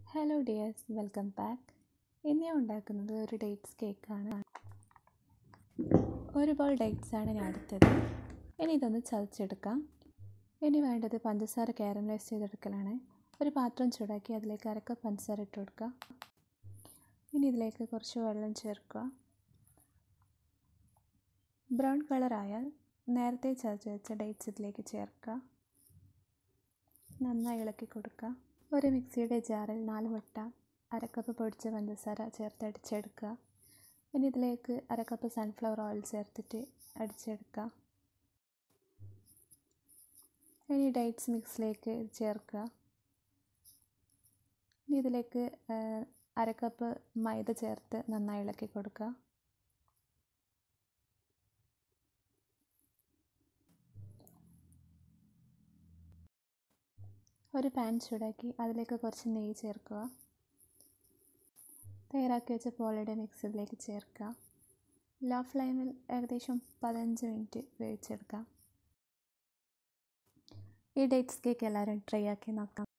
hello dears welcome back ഇന്ന് ഞാൻ ഉണ്ടാക്കുന്നത് ഒരു ഡേറ്റ്സ് കേക്കാണ് ഒരു ബോൾ ഡേറ്റ്സ് ആണ് ഞാൻ എടുത്തത് ഇനി ഇതൊന്ന് ചതച്ചെടുക്കാം ഇനി വേണ്ടത് പഞ്ചസാര കാരമലൈസ് ചെയ്തെടുക്കലാണ് ഒരു പാത്രം ചൂടാക്കി അതിലേക്ക് അരക്ക പഞ്ചസാര ഇട്ട് കൊടുക്കുക ഇനി ഇതിലേക്ക് കുറച്ച് വെള്ളം ചേർക്കുക ബ്രൗൺ കളറായാൽ നേരത്തെ ചതച്ച് വെച്ച ഡേറ്റ്സ് ഇതിലേക്ക് ചേർക്കുക നന്നായി ഇളക്കി കൊടുക്കുക ഒരു മിക്സിയുടെ ജാറിൽ നാല് മുട്ട അരക്കപ്പ് പൊടിച്ച പഞ്ചസാര ചേർത്ത് അടിച്ചെടുക്കുക ഇനി ഇതിലേക്ക് അരക്കപ്പ് സൺഫ്ലവർ ഓയിൽ ചേർത്തിട്ട് അടിച്ചെടുക്കുക ഇനി ഡേറ്റ്സ് മിക്സിലേക്ക് ചേർക്കുക ഇനി ഇതിലേക്ക് അരക്കപ്പ് മൈദ ചേർത്ത് നന്നായി ഇളക്കി കൊടുക്കുക ഒരു പാൻ ചൂടാക്കി അതിലേക്ക് കുറച്ച് നെയ്യ് ചേർക്കുക തയ്യാറാക്കി വെച്ച പോളയുടെ മിക്സ് ഇതിലേക്ക് ചേർക്കുക ലോ ഫ്ലെയിമിൽ ഏകദേശം പതിനഞ്ച് മിനിറ്റ് വേവിച്ചെടുക്കാം ഈ ഡേറ്റ്സ് കേക്ക് എല്ലാവരും ട്രൈ ആക്കി നോക്കാം